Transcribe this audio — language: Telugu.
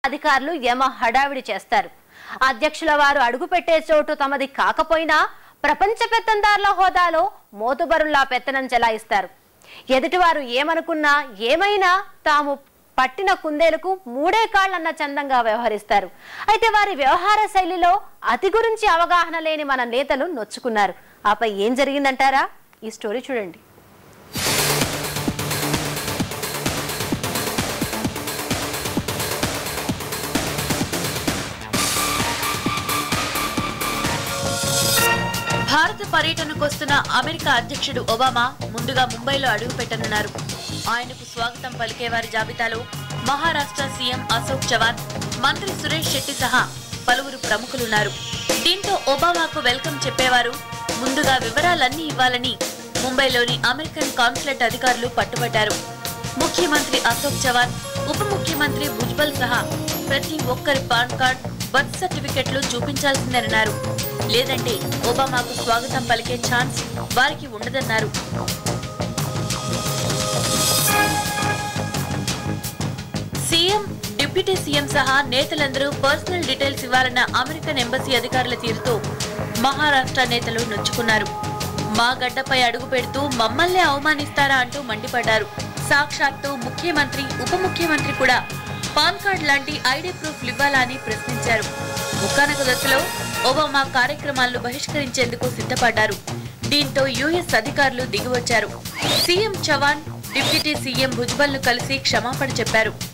అధికారులు యమ హడావిడి చేస్తారు అధ్యక్షుల వారు అడుగుపెట్టే చోటు తమది కాకపోయినా ప్రపంచ పెత్తందారుల హోదాలో మోతుబరుల్లా పెత్తనం చెలాయిస్తారు ఎదుటివారు ఏమనుకున్నా ఏమైనా తాము పట్టిన కుందేలకు మూడే కాళ్ళన్న చందంగా వ్యవహరిస్తారు అయితే వారి వ్యవహార శైలిలో అతి గురించి అవగాహన లేని మన నేతలు నొచ్చుకున్నారు ఆపై ఏం జరిగిందంటారా ఈ స్టోరీ చూడండి భారత పర్యటనకు వస్తున్న అమెరికా అధ్యక్షుడు ఒబామా ముందుగా ముంబైలో అడుగుపెట్టనున్నారు ఆయనకు స్వాగతం పలికే వారి జాబితాలో మహారాష్ట్ర సీఎం అశోక్ చవాన్ మంత్రి సురేష్ శెట్టి సహా పలువురు ప్రముఖులున్నారు దీంతో ఒబామాకు వెల్కమ్ చెప్పేవారు ముందుగా వివరాలన్నీ ఇవ్వాలని ముంబైలోని అమెరికన్ కాన్సులేట్ అధికారులు పట్టుబట్టారు ముఖ్యమంత్రి అశోక్ చవాన్ ఉప ముఖ్యమంత్రి భుజ్బల్ సహా ప్రతి ఒక్కరి పాన్ కార్డ్ బర్త్ సర్టిఫికెట్లు చూపించాల్సిందన్నారు లేదంటే ఒబామాకు స్వాగతం పలికే ఛాన్స్ వారికి ఉండదన్నారు సీఎం డిప్యూటీ సీఎం సహా నేతలందరూ పర్సనల్ డీటెయిల్స్ ఇవ్వాలన్న అమెరికన్ ఎంబసీ అధికారుల తీరుతో మహారాష్ట్ర నేతలు నొచ్చుకున్నారు మా గడ్డపై అడుగు పెడుతూ మమ్మల్నే అవమానిస్తారా అంటూ మండిపడ్డారు సాక్షాత్తు ముఖ్యమంత్రి ఉప ముఖ్యమంత్రి కూడా పాన్ కార్డ్ లాంటి ఐడి ప్రూఫ్లు ఇవ్వాలా అని ప్రశ్నించారు ఒకానొక దశలో ఒబామా కార్యక్రమాలను బహిష్కరించేందుకు సిద్ధపడ్డారు దీంతో యుఎస్ అధికారులు దిగివచ్చారు CM Chavan deputy CM Bhujbal ను కలిసి క్షమాపణ చెప్పారు